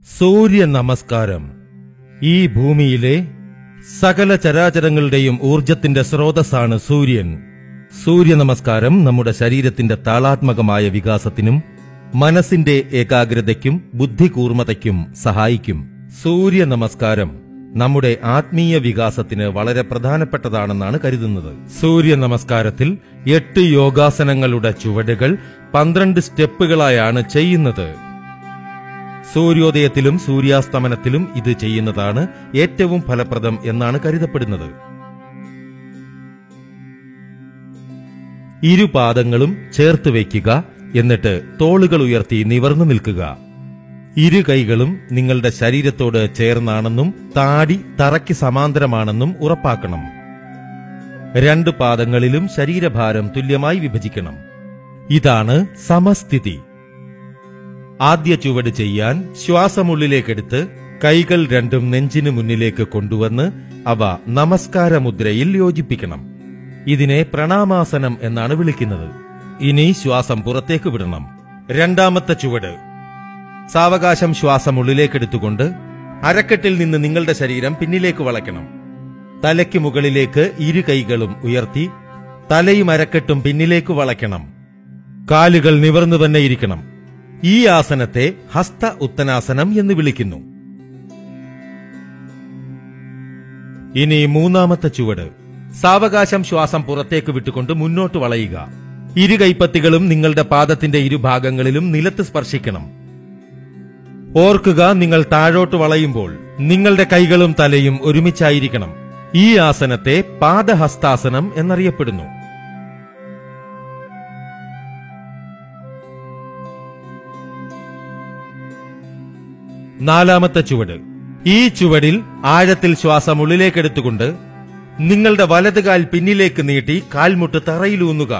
സൂര്യ നമസ്കാരം ഈ ഭൂമിയിലെ സകല ചരാചരങ്ങളുടെയും ഊർജത്തിന്റെ സ്രോതസ്സാണ് സൂര്യൻ സൂര്യ നമസ്കാരം നമ്മുടെ ശരീരത്തിന്റെ താളാത്മകമായ വികാസത്തിനും മനസ്സിന്റെ ഏകാഗ്രതയ്ക്കും ബുദ്ധികൂർമ്മതയ്ക്കും സഹായിക്കും സൂര്യ നമസ്കാരം നമ്മുടെ ആത്മീയ വികാസത്തിന് വളരെ പ്രധാനപ്പെട്ടതാണെന്നാണ് കരുതുന്നത് സൂര്യ നമസ്കാരത്തിൽ എട്ട് യോഗാസനങ്ങളുടെ ചുവടുകൾ പന്ത്രണ്ട് സ്റ്റെപ്പുകളായാണ് ചെയ്യുന്നത് സൂര്യോദയത്തിലും സൂര്യാസ്തമനത്തിലും ഇത് ചെയ്യുന്നതാണ് ഏറ്റവും ഫലപ്രദം എന്നാണ് കരുതപ്പെടുന്നത് ഇരുപാദങ്ങളും ചേർത്ത് വയ്ക്കുക എന്നിട്ട് തോളുകൾ ഉയർത്തി നിവർന്നു നിൽക്കുക ഇരു കൈകളും നിങ്ങളുടെ ശരീരത്തോട് ചേർന്നാണെന്നും താടി തറയ്ക്ക് സമാന്തരമാണെന്നും ഉറപ്പാക്കണം രണ്ട് പാദങ്ങളിലും ശരീരഭാരം തുല്യമായി വിഭജിക്കണം ഇതാണ് സമസ്ഥിതി ആദ്യ ചുവട് ചെയ്യാൻ ശ്വാസമുള്ളിലേക്കെടുത്ത് കൈകൾ രണ്ടും നെഞ്ചിനു മുന്നിലേക്ക് കൊണ്ടുവന്ന് അവ നമസ്കാര മുദ്രയിൽ യോജിപ്പിക്കണം ഇതിനെ പ്രണാമാസനം എന്നാണ് വിളിക്കുന്നത് ഇനി ശ്വാസം പുറത്തേക്ക് വിടണം രണ്ടാമത്തെ ചുവട് സാവകാശം ശ്വാസം ഉള്ളിലേക്കെടുത്തുകൊണ്ട് അരക്കെട്ടിൽ നിന്ന് നിങ്ങളുടെ ശരീരം പിന്നിലേക്ക് വളയ്ക്കണം തലയ്ക്ക് മുകളിലേക്ക് ഇരു കൈകളും ഉയർത്തി തലയും അരക്കെട്ടും പിന്നിലേക്ക് വളയ്ക്കണം കാലുകൾ നിവർന്നു തന്നെ ഇരിക്കണം ഈ ആസനത്തെ ഹസ്ത ഉത്തനാസനം എന്ന് വിളിക്കുന്നു ഇനി മൂന്നാമത്തെ ചുവട് സാവകാശം ശ്വാസം പുറത്തേക്ക് വിട്ടുകൊണ്ട് മുന്നോട്ട് വളയുക ഇരു കൈപ്പത്തികളും നിങ്ങളുടെ പാദത്തിന്റെ ഇരുഭാഗങ്ങളിലും നിലത്ത് സ്പർശിക്കണം ഓർക്കുക നിങ്ങൾ താഴോട്ട് വളയുമ്പോൾ നിങ്ങളുടെ കൈകളും തലയും ഒരുമിച്ചായിരിക്കണം ഈ ആസനത്തെ പാദഹസ്താസനം എന്നറിയപ്പെടുന്നു നാലാമത്തെ ചുവട് ഈ ചുവടിൽ ആഴത്തിൽ ശ്വാസം ഉള്ളിലേക്കെടുത്തുകൊണ്ട് നിങ്ങളുടെ വലത് കാൽ പിന്നിലേക്ക് നീട്ടി കാൽമുട്ട് തറയിലൂന്നുക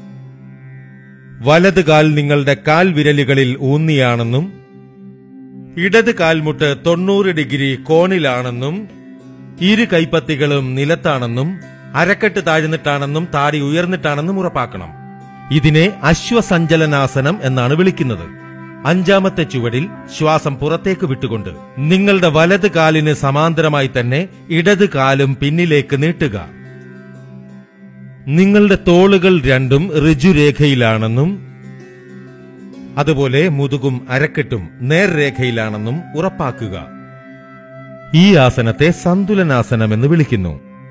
വലത് കാൽ നിങ്ങളുടെ കാൽ വിരലുകളിൽ ഊന്നിയാണെന്നും ഇടത് കാൽമുട്ട് തൊണ്ണൂറ് ഡിഗ്രി കോണിലാണെന്നും ഇരു കൈപ്പത്തികളും നിലത്താണെന്നും അരക്കെട്ട് താഴ്ന്നിട്ടാണെന്നും താടി ഉയർന്നിട്ടാണെന്നും ഉറപ്പാക്കണം ഇതിനെ അശ്വസഞ്ചലനാസനം എന്നാണ് വിളിക്കുന്നത് അഞ്ചാമത്തെ ചുവടിൽ ശ്വാസം പുറത്തേക്ക് വിട്ടുകൊണ്ട് നിങ്ങളുടെ വലത് കാലിന് സമാന്തരമായി തന്നെ ഇടത് കാലും പിന്നിലേക്ക് നീട്ടുക നിങ്ങളുടെ തോളുകൾ രണ്ടും ഋജുരേഖയിലാണെന്നും അതുപോലെ മുതുകും അരക്കെട്ടും നേർരേഖയിലാണെന്നും ഉറപ്പാക്കുക ഈ ആസനത്തെ സന്തുലനാസനം എന്ന് വിളിക്കുന്നു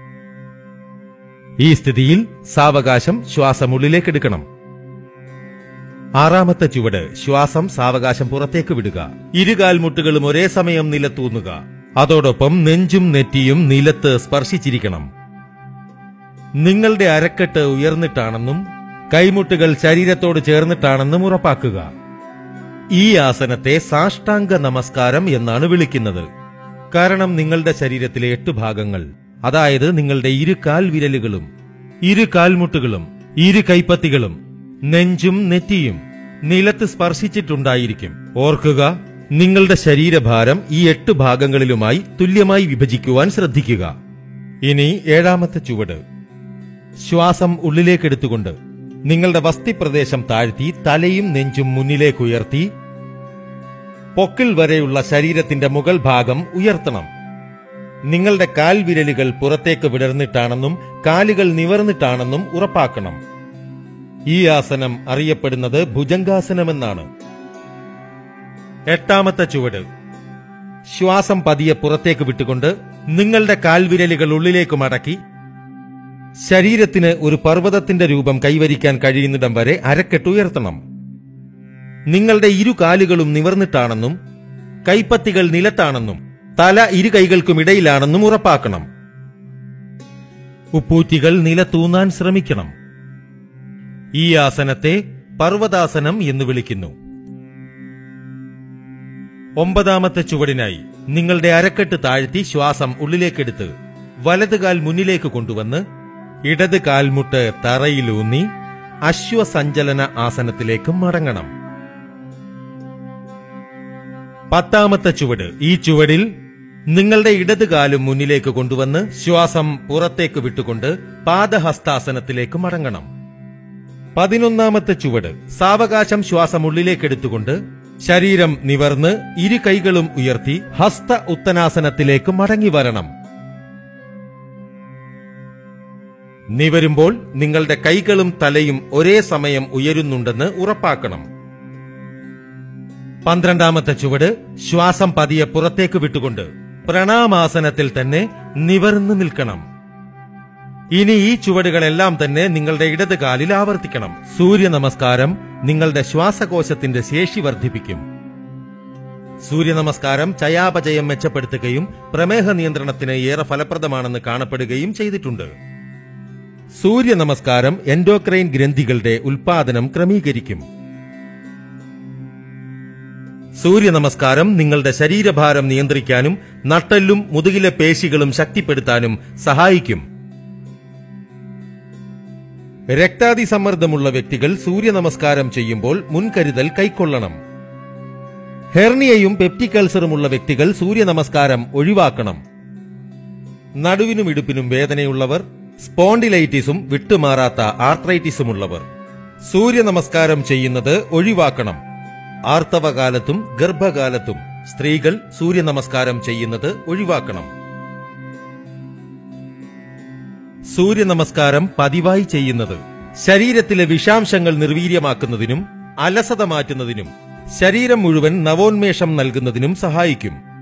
ഈ സ്ഥിതിയിൽ സാവകാശം ശ്വാസം ഉള്ളിലേക്കെടുക്കണം ആറാമത്തെ ചുവട് ശ്വാസം സാവകാശം പുറത്തേക്ക് വിടുക ഇരുകാൽമുട്ടുകളും ഒരേ സമയം നിലത്തൂന്നുക അതോടൊപ്പം നെഞ്ചും നെറ്റിയും നിലത്ത് സ്പർശിച്ചിരിക്കണം നിങ്ങളുടെ അരക്കെട്ട് ഉയർന്നിട്ടാണെന്നും കൈമുട്ടുകൾ ശരീരത്തോട് ചേർന്നിട്ടാണെന്നും ഉറപ്പാക്കുക ഈ ആസനത്തെ സാഷ്ടാംഗ നമസ്കാരം എന്നാണ് വിളിക്കുന്നത് കാരണം നിങ്ങളുടെ ശരീരത്തിലെ എട്ട് ഭാഗങ്ങൾ അതായത് നിങ്ങളുടെ ഇരു കാൽ വിരലുകളും ഇരു കാൽമുട്ടുകളും ഇരു കൈപ്പത്തികളും നെഞ്ചും നെറ്റിയും നിലത്ത് സ്പർശിച്ചിട്ടുണ്ടായിരിക്കും ഓർക്കുക നിങ്ങളുടെ ശരീരഭാരം ഈ എട്ട് ഭാഗങ്ങളിലുമായി തുല്യമായി വിഭജിക്കുവാൻ ശ്രദ്ധിക്കുക ഇനി ഏഴാമത്തെ ചുവട് ശ്വാസം ഉള്ളിലേക്കെടുത്തുകൊണ്ട് നിങ്ങളുടെ വസ്തിപ്രദേശം താഴ്ത്തി തലയും നെഞ്ചും മുന്നിലേക്കുയർത്തി പൊക്കിൽ വരെയുള്ള ശരീരത്തിന്റെ മുകൾ ഭാഗം ഉയർത്തണം നിങ്ങളുടെ കാൽവിരലുകൾ പുറത്തേക്ക് വിടർന്നിട്ടാണെന്നും കാലുകൾ നിവർന്നിട്ടാണെന്നും ഉറപ്പാക്കണം ഈ ആസനം അറിയപ്പെടുന്നത് ഭുജംഗാസനമെന്നാണ് എട്ടാമത്തെ ചുവട് ശ്വാസം പതിയെ പുറത്തേക്ക് വിട്ടുകൊണ്ട് നിങ്ങളുടെ കാൽവിരലുകൾ ഉള്ളിലേക്ക് മടക്കി ശരീരത്തിന് ഒരു പർവ്വതത്തിന്റെ രൂപം കൈവരിക്കാൻ കഴിയുന്നിടം വരെ അരക്കെട്ടുയർത്തണം നിങ്ങളുടെ ഇരു കാലുകളും നിവർന്നിട്ടാണെന്നും കൈപ്പത്തികൾ നിലത്താണെന്നും തല ഇരു കൈകൾക്കും ഇടയിലാണെന്നും ഉറപ്പാക്കണം ഉപ്പൂറ്റികൾ നിലത്തൂന്നാൻ ശ്രമിക്കണം ഈ ആസനത്തെ പർവ്വതാസനം എന്ന് വിളിക്കുന്നു ഒമ്പതാമത്തെ ചുവടിനായി നിങ്ങളുടെ അരക്കെട്ട് താഴ്ത്തി ശ്വാസം ഉള്ളിലേക്കെടുത്ത് വലത് കാൽ മുന്നിലേക്ക് കൊണ്ടുവന്ന് ഇടത് കാൽമുട്ട് തറയിലൂന്നി അശ്വസഞ്ചലന ആസനത്തിലേക്ക് മടങ്ങണം പത്താമത്തെ ചുവട് ഈ ചുവടിൽ നിങ്ങളുടെ ഇടത് കാലും മുന്നിലേക്ക് കൊണ്ടുവന്ന് ശ്വാസം പുറത്തേക്ക് വിട്ടുകൊണ്ട് പാദഹസ്താസനത്തിലേക്ക് മടങ്ങണം പതിനൊന്നാമത്തെ ചുവട് സാവകാശം ശ്വാസം ഉള്ളിലേക്കെടുത്തുകൊണ്ട് ശരീരം നിവർന്ന് ഇരു കൈകളും ഉയർത്തി ഹസ്ത ഉത്തനാസനത്തിലേക്ക് മടങ്ങി വരണം നിവരുമ്പോൾ നിങ്ങളുടെ കൈകളും തലയും ഒരേ സമയം ഉയരുന്നുണ്ടെന്ന് ഉറപ്പാക്കണം പന്ത്രണ്ടാമത്തെ ചുവട് ശ്വാസം പതിയെ പുറത്തേക്ക് വിട്ടുകൊണ്ട് പ്രണാമാസനത്തിൽ തന്നെ നിവർന്നു നിൽക്കണം ഇനി ഈ ചുവടുകളെല്ലാം തന്നെ നിങ്ങളുടെ ഇടത് കാലിൽ ആവർത്തിക്കണം സൂര്യ നമസ്കാരം നിങ്ങളുടെ ശ്വാസകോശത്തിന്റെ ശേഷി വർദ്ധിപ്പിക്കും സൂര്യ നമസ്കാരം ചയാപചയം മെച്ചപ്പെടുത്തുകയും പ്രമേഹ നിയന്ത്രണത്തിന് ഏറെ ഫലപ്രദമാണെന്ന് കാണപ്പെടുകയും ചെയ്തിട്ടുണ്ട് സൂര്യ നമസ്കാരം എൻഡോക്രൈൻ ഗ്രന്ഥികളുടെ ഉൽപാദനം ക്രമീകരിക്കും സൂര്യ നമസ്കാരം നിങ്ങളുടെ ശരീരഭാരം നിയന്ത്രിക്കാനും നട്ടെല്ലും മുതുകിലെ പേശികളും ശക്തിപ്പെടുത്താനും സഹായിക്കും രക്താതിസമ്മർദ്ദമുള്ള വ്യക്തികൾ സൂര്യ നമസ്കാരം ചെയ്യുമ്പോൾ മുൻകരുതൽ കൈക്കൊള്ളണം ഹെർണിയയും പെപ്റ്റിക് അൾസറുമുള്ള വ്യക്തികൾ സൂര്യ നമസ്കാരം ഒഴിവാക്കണം നടുവിനും ഇടുപ്പിനും വേദനയുള്ളവർ സ്പോണ്ടിലൈറ്റിസും വിട്ടുമാറാത്ത ആർത്രൈറ്റിസുമുള്ളവർ സൂര്യ നമസ്കാരം ചെയ്യുന്നത് ഒഴിവാക്കണം ആർത്തവകാലത്തും ഗർഭകാലത്തും സ്ത്രീകൾ സൂര്യ നമസ്കാരം ചെയ്യുന്നത് ഒഴിവാക്കണം സൂര്യ നമസ്കാരം പതിവായി ചെയ്യുന്നത് ശരീരത്തിലെ വിഷാംശങ്ങൾ നിർവീര്യമാക്കുന്നതിനും അലസത മാറ്റുന്നതിനും ശരീരം മുഴുവൻ നവോന്മേഷം നൽകുന്നതിനും സഹായിക്കും